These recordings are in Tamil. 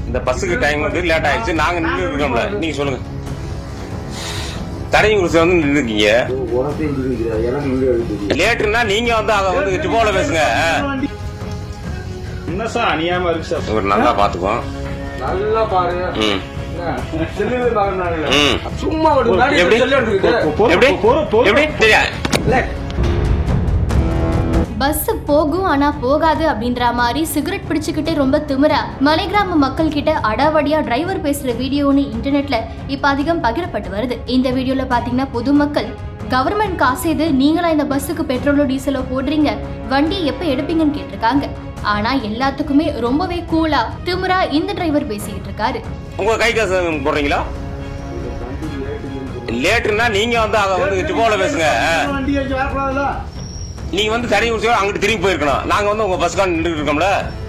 இந்த பஸ்ஸுக்கு டைம் வந்து லேட் ஆயிடுச்சு நாங்க நின்று இருக்கோம்ல நீங்க சொல்லுங்க தடை குறிச்சு வந்து நின்று இருக்கீங்க உனக்கு இருக்கிற எனக்கு வீடியோ எடுத்து லேட்டுன்னா நீங்க வந்து அதை வந்து டிப்போல பேசுங்க என்ன சார் அநியாயமா இருக்கு சார் ஒரு நல்லா பாத்துக்குவோம் நல்லா பாரு ம் என்ன, செல்லுல பாக்குறாங்கல்ல. ம் சும்மா ஒரு முன்னாடி எப்படி? செல்லு எடுத்துக்கிட்டு. எப்படி எப்படி தெரியா இல்ல, பஸ் போகும் ஆனா போகாது அப்படின்ற மாதிரி சிகரெட் பிடிச்சுக்கிட்டு ரொம்ப திமிரா மலை கிராம மக்கள் கிட்ட அடாவடியா டிரைவர் பேசுற வீடியோன்னு இன்டர்நெட்ல இப்ப அதிகம் பகிரப்பட்டு வருது இந்த வீடியோல பாத்தீங்கன்னா பொதுமக்கள் கவர்மெண்ட் காசு இது நீங்களா இந்த பஸ்ஸுக்கு பெட்ரோலோ டீசலோ போடுறீங்க வண்டி எப்ப எடுப்பீங்கன்னு கேட்டிருக்காங்க ஆனா எல்லாத்துக்குமே ரொம்பவே கூலா திமிரா இந்த டிரைவர் பேசிக்கிட்டு இருக்காரு உங்க கை காசு போடுறீங்களா லேட்டுன்னா நீங்க வந்து அதை வந்து டிப்போல பேசுங்க வண்டி வச்சு வரக்கூடாதுல்ல நீங்க வந்து தடை குறிச்சு அங்கிட்டு திரும்பி போயிருக்கணும் நாங்க வந்து உங்க பஸ்ஸுக்கான நின்று இருக்கோம்ல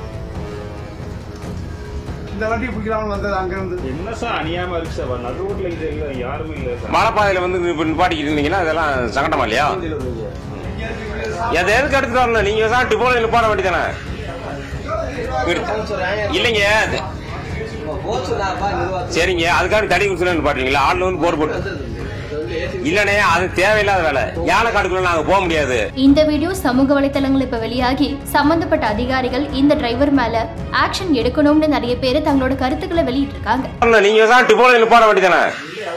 இந்த வண்டி பிடிக்கிறாங்க வந்தது அங்க இருந்து என்ன சார் அநியாயமா இருக்கு சார் நடு ரோட்ல இது இல்ல யாருமே இல்ல சார் மலைப்பாதையில வந்து இப்ப நிப்பாட்டிக்கிட்டு இருந்தீங்கன்னா அதெல்லாம் சங்கடமா இல்லையா எதை எதுக்கு எடுத்துட்டு வரணும் நீங்க தான் டிப்போல நிப்பாட வேண்டி தானே இல்லைங்க அது- போச்சுனாப்பா, நிர்வாகத்துல சரிங்க அதுக்காக தடை குறிச்சு நிப்பாட்டுறீங்களா ஆள்ல வந்து போர் போட்டு இல்லனே அது தேவையில்லாத வேலை யானை காட்டுக்குள்ள நாங்க போக முடியாது இந்த வீடியோ சமூக வலைத்தளங்கள் இப்ப வெளியாகி சம்பந்தப்பட்ட அதிகாரிகள் இந்த டிரைவர் மேல ஆக்ஷன் எடுக்கணும்னு நிறைய பேர் தங்களோட கருத்துக்களை வெளியிட்டு இருக்காங்க நீங்க தான் டிப்போல நிப்பாட வேண்டி தானே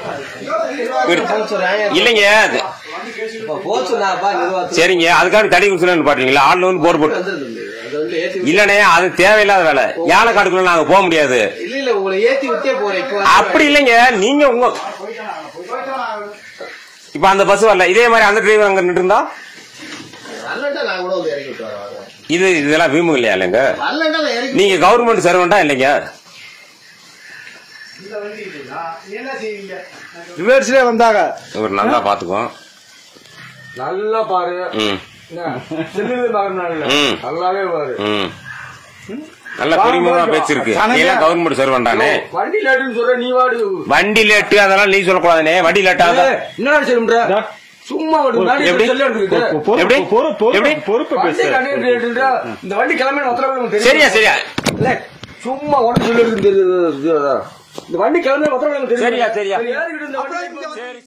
இல்லைங்க அது- போச்சுனாப்பா, நிர்வாகத்துல சரிங்க அதுக்காக தடை குறிச்சு நிப்பாட்டுறீங்களா ஆள்ல வந்து போர் போட்டு வந்திருந்தது. அது வந்து ஏத்தி- இல்லனே அது தேவையில்லாத வேலை யானை காட்டுக்குள்ள நாங்க போக முடியாது இல்ல இல்ல உங்களை ஏத்தி விட்டே போறேன் இப்போ அப்படி இல்லைங்க நீங்க உங்க இப்ப அந்த பஸ் வரல இதே மாதிரி அந்த டிரைவர் அங்க நின்று இருந்தா வரலண்டா நான் கூட வந்து இறக்கி விட்டு வரேன் இது இதெல்லாம் வீம்பு இல்லையா இல்லைங்க வரலண்டா நான் இறக்கி நீங்க கவர்மெண்ட் சர்வெண்டா இல்லைங்க என்ன செய்வீங்க ரிவர்ஸ்லயே வந்தாங்க ஒரு நல்லா பாத்துக்குவோம் நல்லா பாரு ம் செல்லுல பாக்குறாங்கல்ல ம். நல்லாவே பாரு ம் நல்ல பெருமையா பேச்சிருக்கு நீலாம் கவர்மெண்ட் சர்வெண்டானே வண்டி லேட்டுன்னு சொல்ற நீ வாடு வண்டி லேட்டு அதெல்லாம் நீ சொல்லக்கூடாதுனே வண்டி லேட்டா ஏய், என்னடா செய்யும்ன்ற சும்மா ஒரு முன்னாடி எப்படி? செல்லு எடுத்துக்கிட்டு எப்படி எப்படி பொறுப்பு வண்டி கண்டிப்பா லேட்டுன்றா, இந்த வண்டி கிளம்பி ஒத்தரவு தெரியும் சரியா சரியா இல்ல சும்மா உடனே சொல்லி தெரியுது இந்த வண்டி கிளம்பி ஒத்தரவு தெரியும் சரியா, சரியா. ஏறிக்கிட்டு இந்த வண்டி சரி